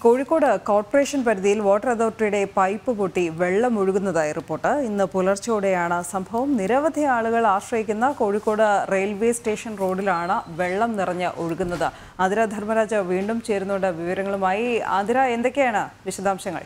Kozhikode corporation പരിധിയിൽ water അതോറിറ്റിയുടെ pipe പൊട്ടി വെള്ളം ഒഴുകുന്നതായി റിപ്പോർട്ട് ഇന്ന് പുലർച്ചെയോടെയാണ് സംഭവം നിരവധി ആളുകൾ ആശ്രയിക്കുന്ന കോഴിക്കോട് റെയിൽവേ സ്റ്റേഷൻ റോഡിലാണ് വെള്ളം നിറഞ്ഞ് ഒഴുകുന്നത് ആതിര ധർമ്മരാജ വീണ്ടും ചേരുന്നുണ്ട് വിവരങ്ങളുമായി ആതിര എന്തൊക്കെയാണ് വിശദാംശങ്ങൾ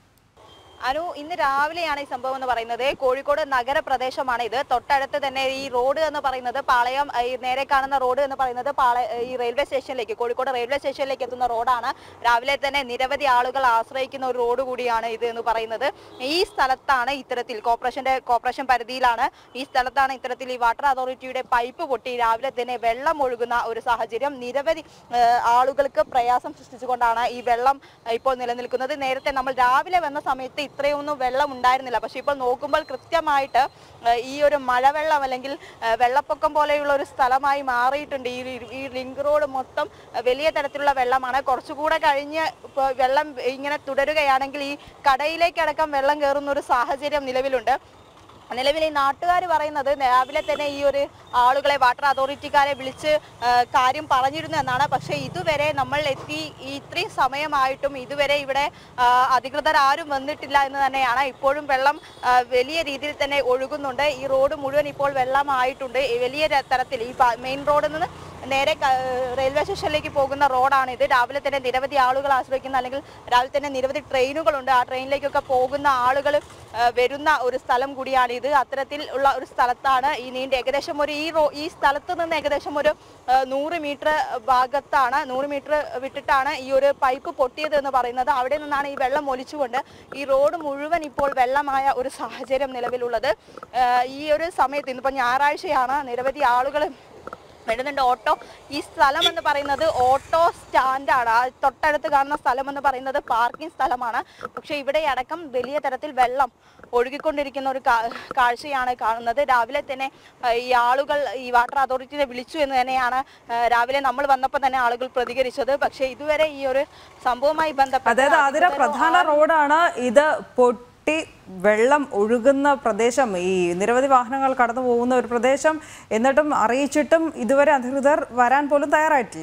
അനു ഇന്ന് രാവിലെയാണ് ഈ സംഭവം എന്ന് പറയുന്നത് കോഴിക്കോട് നഗരപ്രദേശമാണ് ഇത് തൊട്ടടുത്ത് തന്നെ ഈ റോഡ് എന്ന് പറയുന്നത് പാളയം ഏ, ഈ നേരെ കാണുന്ന റോഡ് എന്ന് പറയുന്നത് പാള ഈ റെയിൽവേ സ്റ്റേഷനിലേക്ക് കോഴിക്കോട് റെയിൽവേ സ്റ്റേഷനിലേക്ക് എത്തുന്ന റോഡാണ് രാവിലെ തന്നെ നിരവധി ആളുകൾ ആശ്രയിക്കുന്ന ഒരു റോഡ് കൂടിയാണ് ഇത് എന്ന് പറയുന്നത് ഈ സ്ഥലത്താണ് ഇത്തരത്തിൽ കോർപ്പറേഷന്റെ കോർപ്പറേഷൻ പരിധിയിലാണ് ഈ സ്ഥലത്താണ് ഇത്തരത്തിൽ ഈ വാട്ടർ അതോറിറ്റിയുടെ പൈപ്പ് പൊട്ടി രാവിലെ തന്നെ വെള്ളം ഒഴുകുന്ന ഒരു സാഹചര്യം നിരവധി ഏ, ആളുകൾക്ക് പ്രയാസം സൃഷ്ടിച്ചുകൊണ്ടാണ് ഈ വെള്ളം ഏ, ഇപ്പോൾ നിലനിൽക്കുന്നത് നേരത്തെ നമ്മൾ രാവിലെ വന്ന സമയത്ത് ഇത്രയൊന്നും വെള്ളം ഉണ്ടായിരുന്നില്ല പക്ഷെ ഇപ്പോൾ നോക്കുമ്പോൾ കൃത്യമായിട്ട് ഏ, ഈ ഒരു മഴവെള്ളം അല്ലെങ്കിൽ ഏ, വെള്ളപ്പൊക്കം പോലെയുള്ള ഒരു സ്ഥലമായി മാറിയിട്ടുണ്ട് ഈ ഈ ലിങ്ക് റോഡ് മൊത്തം ഏ, വലിയ തരത്തിലുള്ള വെള്ളമാണ് കുറച്ചുകൂടെ കഴിഞ്ഞ് ഇപ്പോൾ വെള്ളം ഇങ്ങനെ തുടരുകയാണെങ്കിൽ ഈ കടയിലേക്കടക്കം വെള്ളം കയറുന്ന ഒരു സാഹചര്യം നിലവിലുണ്ട് നിലവിൽ ഈ നാട്ടുകാർ പറയുന്നത് രാവിലെ തന്നെ ഈ ഒരു ആളുകളെ വാട്ടർ അതോറിറ്റിക്കാരെ വിളിച്ച് ആ, കാര്യം പറഞ്ഞിരുന്നു എന്നാണ് പക്ഷേ ഇതുവരെ നമ്മൾ എത്തി ഈ ഇത്രയും സമയമായിട്ടും ഇതുവരെ ഇവിടെ ആ, അധികൃതർ ആരും വന്നിട്ടില്ല എന്ന് തന്നെയാണ് ഇപ്പോഴും വെള്ളം ആ, വലിയ രീതിയിൽ തന്നെ ഒഴുകുന്നുണ്ട് ഈ റോഡ് മുഴുവൻ ഇപ്പോൾ വെള്ളമായിട്ടുണ്ട് ഈ വലിയ ര- തരത്തിൽ ഈ മെയിൻ റോഡിൽ നിന്ന് നേരെ ക- റെയിൽവേ സ്റ്റേഷനിലേക്ക് പോകുന്ന റോഡാണ് ഇത് രാവിലെ തന്നെ നിരവധി ആളുകൾ ആശ്രയിക്കുന്ന അല്ലെങ്കിൽ രാവിലെ തന്നെ നിരവധി ട്രെയിനുകളുണ്ട് ആ ട്രെയിനിലേക്കൊക്കെ പോകുന്ന ആളുകൾ ആ, വരുന്ന ഒരു സ്ഥലം കൂടിയാണ് ഇത് അത്തരത്തിൽ ഉള്ള ഒരു സ്ഥലത്താണ് ഈ നീണ്ട ഏകദേശം ഒരു ഈ റോ ഈ സ്ഥലത്ത് നിന്ന് ഏകദേശം ഒരു ആ, നൂറ് മീറ്റർ ഭാഗത്താണ് നൂറ് മീറ്റർ വിട്ടിട്ടാണ് ഈ ഒരു പൈപ്പ് പൊട്ടിയത് എന്ന് പറയുന്നത് അവിടെ നിന്നാണ് ഈ വെള്ളം ഒലിച്ചുകൊണ്ട് ഈ റോഡ് മുഴുവൻ ഇപ്പോൾ വെള്ളമായ ഒരു സാഹചര്യം നിലവിലുള്ളത് ആ, ഈ ഒരു സമയത്ത് ഇന്നിപ്പോൾ ഞായറാഴ്ചയാണ് നിരവധി ആളുകൾ വരുന്നുണ്ട് ഓട്ടോ ഈ സ്ഥലം എന്ന് പറയുന്നത് ഓട്ടോ സ്റ്റാൻഡാണ് ആ തൊട്ടടുത്ത് കാണുന്ന സ്ഥലം എന്ന് പറയുന്നത് പാർക്കിംഗ് സ്ഥലമാണ് പക്ഷെ ഇവിടെ അടക്കം വലിയ തരത്തിൽ വെള്ളം ഒഴുകിക്കൊണ്ടിരിക്കുന്ന ഒരു കാ- കാഴ്ചയാണ് കാണുന്നത് രാവിലെ തന്നെ ആ, ഈ ആളുകൾ ഈ വാട്ടർ അതോറിറ്റിയെ വിളിച്ചു എന്ന് തന്നെയാണ് ആ, രാവിലെ നമ്മൾ വന്നപ്പോൾ തന്നെ ആളുകൾ പ്രതികരിച്ചത് പക്ഷേ ഇതുവരെ ഈ ഒരു സംഭവവുമായി ബന്ധപ്പെട്ട് അതായത് ആതിര അധികൃതരോ പ്രധാന റോഡാണ് ഇത് പൊട്ടി വെള്ളം ഒഴുകുന്ന പ്രദേശം ഈ നിരവധി വാഹനങ്ങൾ കടന്നു പോകുന്ന ഒരു പ്രദേശം എന്നിട്ടും അറിയിച്ചിട്ടും ഇതുവരെ അധികൃതർ വരാൻ പോലും തയ്യാറായിട്ടില്ല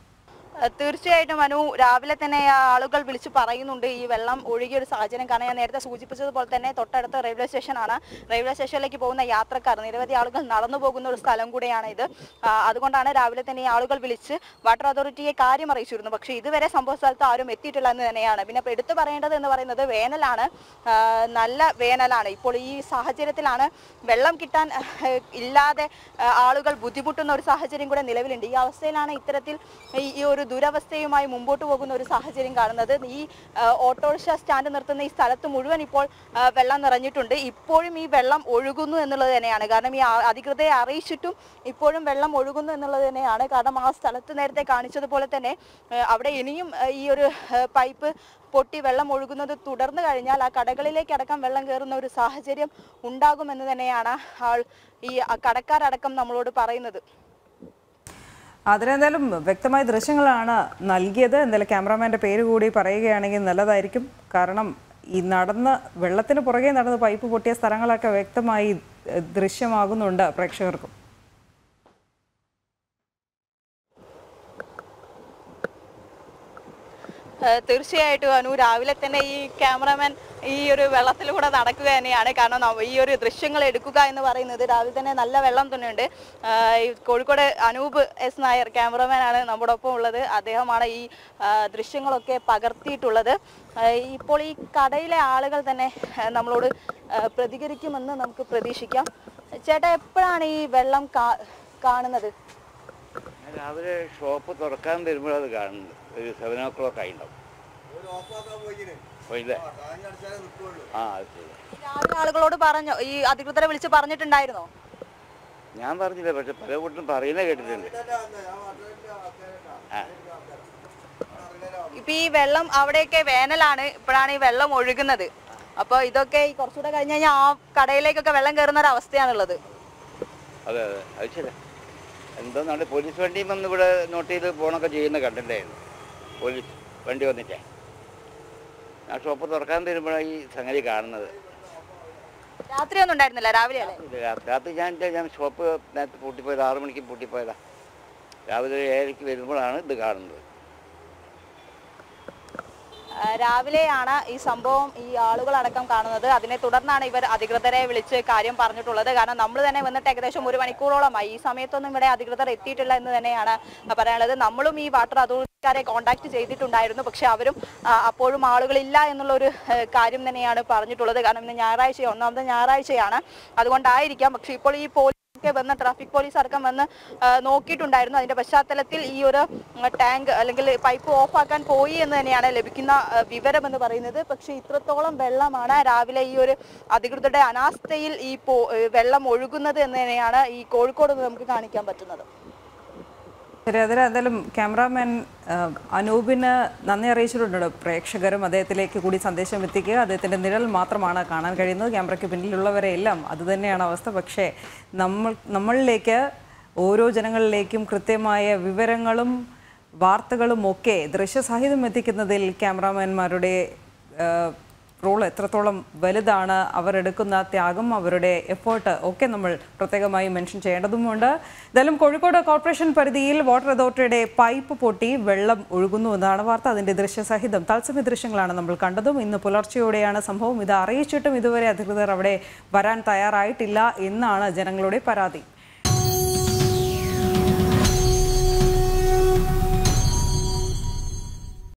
ഏഹ് തീർച്ചയായിട്ടും അനു രാവിലെ തന്നെ ആ ആളുകൾ വിളിച്ച് പറയുന്നുണ്ട് ഈ വെള്ളം ഒഴുകിയ ഒരു സാഹചര്യം കാരണം ഞാൻ നേരത്തെ സൂചിപ്പിച്ചതുപോലെ തന്നെ തൊട്ടടുത്ത റെയിൽവേ സ്റ്റേഷനാണ് റെയിൽവേ സ്റ്റേഷനിലേക്ക് പോകുന്ന യാത്രക്കാർ നിരവധി ആളുകൾ നടന്നു പോകുന്ന ഒരു സ്ഥലം കൂടെയാണ് ഇത് ആ, അതുകൊണ്ടാണ് രാവിലെ തന്നെ ഈ ആളുകൾ വിളിച്ച് വാട്ടർ അതോറിറ്റിയെ കാര്യം അറിയിച്ചിരുന്നു പക്ഷേ ഇതുവരെ സംഭവ സ്ഥലത്ത് ആരും എത്തിയിട്ടില്ല എന്ന് തന്നെയാണ് പിന്നെ ഇപ്പോൾ എടുത്തു പറയേണ്ടത് എന്ന് പറയുന്നത് വേനലാണ് ആ, നല്ല വേനലാണ് ഇപ്പോൾ ഈ സാഹചര്യത്തിലാണ് വെള്ളം കിട്ടാൻ ഏഹ്, ഇല്ലാതെ ആ, ആളുകൾ ബുദ്ധിമുട്ടുന്ന ഒരു സാഹചര്യം കൂടെ നിലവിലുണ്ട് ഈ അവസ്ഥയിലാണ് ഇത്തരത്തിൽ ഈ ഈ ഒരു ദുരവസ്ഥയുമായി മുമ്പോട്ട് പോകുന്ന ഒരു സാഹചര്യം കാണുന്നത് ഈ ആ, ഓട്ടോറിക്ഷ സ്റ്റാൻഡ് നിർത്തുന്ന ഈ സ്ഥലത്ത് മുഴുവൻ ഇപ്പോൾ ആ, വെള്ളം നിറഞ്ഞിട്ടുണ്ട് ഇപ്പോഴും ഈ വെള്ളം ഒഴുകുന്നു എന്നുള്ളത് തന്നെയാണ് കാരണം ഈ ആ- അധികൃതരെ അറിയിച്ചിട്ടും ഇപ്പോഴും വെള്ളം ഒഴുകുന്നു എന്നുള്ളത് തന്നെയാണ് കാരണം ആ സ്ഥലത്ത് നേരത്തെ കാണിച്ചതുപോലെ തന്നെ ആ, അവിടെ ഇനിയും ആ, ഈ ഒരു ആ, പൈപ്പ് പൊട്ടി വെള്ളം ഒഴുകുന്നത് തുടർന്നു കഴിഞ്ഞാൽ ആ കടകളിലേക്ക് അടക്കം വെള്ളം കയറുന്ന ഒരു സാഹചര്യം ഉണ്ടാകുമെന്ന് തന്നെയാണ് ആൾ ഈ കടക്കാരടക്കം നമ്മളോട് പറയുന്നത് അതിനെന്തായാലും വ്യക്തമായ ദൃശ്യങ്ങളാണ് നൽകിയത് എന്തായാലും ക്യാമറാമാൻ്റെ പേര് കൂടി പറയുകയാണെങ്കിൽ നല്ലതായിരിക്കും കാരണം ഈ നടന്ന് വെള്ളത്തിന് പുറകെ നടന്ന് പൈപ്പ് പൊട്ടിയ സ്ഥലങ്ങളൊക്കെ വ്യക്തമായി ഏഹ്, ദൃശ്യമാകുന്നുണ്ട് പ്രേക്ഷകർക്കും ഏഹ് തീർച്ചയായിട്ടും അനു രാവിലെ തന്നെ ഈ ക്യാമറാമാൻ ഈ ഒരു വെള്ളത്തിലൂടെ നടക്കുക തന്നെയാണ് കാരണം നമ്മ- ഈ ഒരു ദൃശ്യങ്ങൾ എടുക്കുക എന്ന് പറയുന്നത് രാവിലെ തന്നെ നല്ല വെള്ളം തന്നെയുണ്ട് ഏഹ് ഈ കോഴിക്കോട് അനൂപ് എസ് നായർ ക്യാമറമാനാണ് നമ്മുടെ ഒപ്പം ഉള്ളത് അദ്ദേഹമാണ് ഈ ഏഹ് ദൃശ്യങ്ങളൊക്കെ പകർത്തിയിട്ടുള്ളത് ഏഹ് ഇപ്പോൾ ഈ കടയിലെ ആളുകൾ തന്നെ ഏഹ് നമ്മളോട് ഏഹ് പ്രതികരിക്കുമെന്ന് നമുക്ക് പ്രതീക്ഷിക്കാം ചേട്ടാ എപ്പോഴാണ് ഈ വെള്ളം കാ- കാണുന്നത് ഞാൻ രാവിലെ ഷോപ്പ് തുറക്കാൻ വരുമ്പോഴത് കാണുന്നത് ഒരു സെവൻ ഓ ക്ലോക്ക് ആയിണ്ടാവും പോയില്ലേ ആ അത് ശരി രാവിലെ ആളുകളോട് പറഞ്ഞോ ഈ അധികൃതരെ വിളിച്ച് പറഞ്ഞിട്ടുണ്ടായിരുന്നോ ഞാൻ പറഞ്ഞില്ല പക്ഷെ പല കൂട്ടും പറയുന്നത് കേട്ടിട്ടുണ്ട് ആ ഇപ്പൊ ഈ വെള്ളം അവിടെയൊക്കെ വേനലാണ് ഇപ്പോഴാണ് ഈ വെള്ളം ഒഴുകുന്നത് അപ്പൊ ഇതൊക്കെ ഈ കുറച്ചുകൂടെ കഴിഞ്ഞ് കഴിഞ്ഞാൽ ആ കടയിലേക്കൊക്കെ വെള്ളം കയറുന്ന ഒരു അവസ്ഥയാണുള്ളത് അതെ അതെ അത് ശരി എന്തോന്നാണ് പോലീസ് വണ്ടിയും വന്ന് ഇവിടെ നോട്ട് ചെയ്ത് പോണൊക്കെ ചെയ്യുന്ന കണ്ടിട്ടുണ്ടായിരുന്നു പോലീസ് വണ്ടി വന്നിട്ടേ ആ ഷോപ്പ് തുറക്കാൻ തരുമ്പോഴാണ് ഈ സംഗതി കാണുന്നത് രാത്രി ഒന്നും ഉണ്ടായിരുന്നില്ല രാവിലെ അല്ലേ ഇത് രാ- രാത്രി ഞാൻ എൻ്റെ ഞാൻ ഷോപ്പ് നേരത്തെ പൂട്ടിപ്പോയത് ആറു മണിക്ക് പൂട്ടിപ്പോയതാ രാവിലെ ഒരു ഏഴരയ്ക്ക് വരുമ്പോഴാണ് ഇത് കാണുന്നത് ആ, രാവിലെയാണ് ഈ സംഭവം ഈ ആളുകളടക്കം കാണുന്നത് അതിനെ തുടർന്നാണ് ഇവർ അധികൃതരെ വിളിച്ച് കാര്യം പറഞ്ഞിട്ടുള്ളത് കാരണം നമ്മൾ തന്നെ വന്നിട്ട് ഏകദേശം ഒരു മണിക്കൂറോളമായി ഈ സമയത്തൊന്നും ഇവിടെ അധികൃതർ എത്തിയിട്ടില്ല എന്ന് തന്നെയാണ് പറയാനുള്ളത് നമ്മളും ഈ വാട്ടർ അതോറിറ്റിക്കാരെ കോൺടാക്ട് ചെയ്തിട്ടുണ്ടായിരുന്നു പക്ഷെ അവരും ആ, അപ്പോഴും ആളുകളില്ല എന്നുള്ള ഒരു ഏഹ്, കാര്യം തന്നെയാണ് പറഞ്ഞിട്ടുള്ളത് കാരണം ഇന്ന് ഞായറാഴ്ച ഒന്നാമത്തെ ഞായറാഴ്ചയാണ് അതുകൊണ്ടായിരിക്കാം പക്ഷെ ഇപ്പോൾ ഈ പോലീസ് ഒക്കെ വന്ന് ട്രാഫിക് പോലീസ് അടക്കം വന്ന് ആ, നോക്കിയിട്ടുണ്ടായിരുന്നു അതിന്റെ പശ്ചാത്തലത്തിൽ ഈ ഒരു ഉം, ടാങ്ക് അല്ലെങ്കിൽ പൈപ്പ് ഓഫാക്കാൻ പോയി എന്ന് തന്നെയാണ് ലഭിക്കുന്ന ആ, വിവരം എന്ന് പറയുന്നത് പക്ഷേ ഇത്രത്തോളം വെള്ളമാണ് രാവിലെ ഈ ഒരു അധികൃതരുടെ അനാസ്ഥയിൽ ഈ പോ- ഏ, വെള്ളം ഒഴുകുന്നത് എന്ന് തന്നെയാണ് ഈ കോഴിക്കോട് നിന്ന് നമുക്ക് കാണിക്കാൻ പറ്റുന്നത് ശരി അതിൽ എന്തായാലും ക്യാമറാമാൻ ആ, അനൂപിന് നന്ദി അറിയിച്ചിട്ടുണ്ട് പ്രേക്ഷകരും അദ്ദേഹത്തിലേക്ക് കൂടി സന്ദേശം എത്തിക്കുക അദ്ദേഹത്തിൻ്റെ നിഴൽ മാത്രമാണ് കാണാൻ കഴിയുന്നത് ക്യാമറയ്ക്ക് പിന്നിലുള്ളവരെ എല്ലാം അതുതന്നെയാണ് അവസ്ഥ പക്ഷേ നമ്മൾ നമ്മളിലേക്ക് ഓരോ ജനങ്ങളിലേക്കും കൃത്യമായ വിവരങ്ങളും വാർത്തകളും ഒക്കെ ദൃശ്യസഹിതം എത്തിക്കുന്നതിൽ ക്യാമറാമാൻമാരുടെ ആ, റോൾ എത്രത്തോളം വലുതാണ് അവർ എടുക്കുന്ന ത്യാഗം അവരുടെ എഫേർട്ട് ഒക്കെ നമ്മൾ പ്രത്യേകമായി മെൻഷൻ ചെയ്യേണ്ടതുമുണ്ട് എന്തായാലും കോഴിക്കോട് കോർപ്പറേഷൻ പരിധിയിൽ വാട്ടർ അതോറിറ്റിയുടെ പൈപ്പ് പൊട്ടി വെള്ളം ഒഴുകുന്നു എന്നാണ് വാർത്ത അതിന്റെ ദൃശ്യസഹിതം തത്സമയ ദൃശ്യങ്ങളാണ് നമ്മൾ കണ്ടതും ഇന്ന് പുലർച്ചെയോടെയാണ് സംഭവം ഇത് അറിയിച്ചിട്ടും ഇതുവരെ അധികൃതർ അവിടെ വരാൻ തയ്യാറായിട്ടില്ല എന്നാണ് ജനങ്ങളുടെ പരാതി